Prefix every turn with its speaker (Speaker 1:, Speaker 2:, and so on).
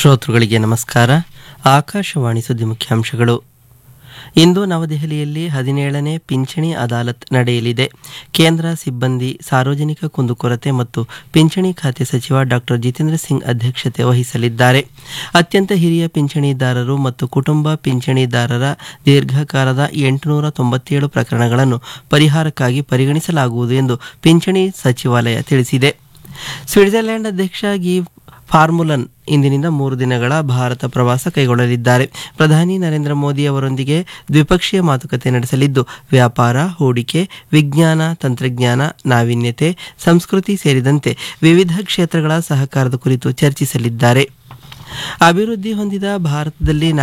Speaker 1: ಶ್ರೋತೃಗಳಿಗೆ ನಮಸ್ಕಾರ ಆಕಾಶವಾಣಿ ಸುದ್ದಿ ಮುಖ್ಯಾಂಶಗಳು ಇಂದು ನವದೆಹಲಿಯಲ್ಲಿ ಹದಿನೇಳನೇ ಪಿಂಚಣಿ ಅದಾಲತ್ ನಡೆಯಲಿದೆ ಕೇಂದ್ರ ಸಿಬ್ಬಂದಿ ಸಾರ್ವಜನಿಕ ಕುಂದುಕೊರತೆ ಮತ್ತು ಪಿಂಚಣಿ ಖಾತೆ ಸಚಿವ ಡಾಕ್ಟರ್ ಜಿತೇಂದ್ರ ಸಿಂಗ್ ಅಧ್ಯಕ್ಷತೆ ವಹಿಸಲಿದ್ದಾರೆ ಅತ್ಯಂತ ಹಿರಿಯ ಪಿಂಚಣಿದಾರರು ಮತ್ತು ಕುಟುಂಬ ಪಿಂಚಣಿದಾರರ ದೀರ್ಘಕಾಲದ ಎಂಟುನೂರ ತೊಂಬತ್ತೇಳು ಪ್ರಕರಣಗಳನ್ನು ಪರಿಹಾರಕ್ಕಾಗಿ ಪರಿಗಣಿಸಲಾಗುವುದು ಎಂದು ಪಿಂಚಣಿ ಸಚಿವಾಲಯ ತಿಳಿಸಿದೆ ಸ್ವಿಟ್ಜರ್ಲೆಂಡ್ ಅಧ್ಯಕ್ಷ ಗೀವ್ ಫಾರ್ಮುಲನ್ ಇಂದಿನಿಂದ ಮೂರು ದಿನಗಳ ಭಾರತ ಪ್ರವಾಸ ಕೈಗೊಳ್ಳಲಿದ್ದಾರೆ ಪ್ರಧಾನಿ ನರೇಂದ್ರ ಮೋದಿ ಅವರೊಂದಿಗೆ ದ್ವಿಪಕ್ಷೀಯ ಮಾತುಕತೆ ನಡೆಸಲಿದ್ದು ವ್ಯಾಪಾರ ಹೂಡಿಕೆ ವಿಜ್ಞಾನ ತಂತ್ರಜ್ಞಾನ ನಾವೀನ್ಯತೆ ಸಂಸ್ಕೃತಿ ಸೇರಿದಂತೆ ವಿವಿಧ ಕ್ಷೇತ್ರಗಳ ಸಹಕಾರದ ಕುರಿತು ಚರ್ಚಿಸಲಿದ್ದಾರೆ ಅಭಿವೃದ್ಧಿ ಹೊಂದಿದ ಭಾರತದಲ್ಲಿ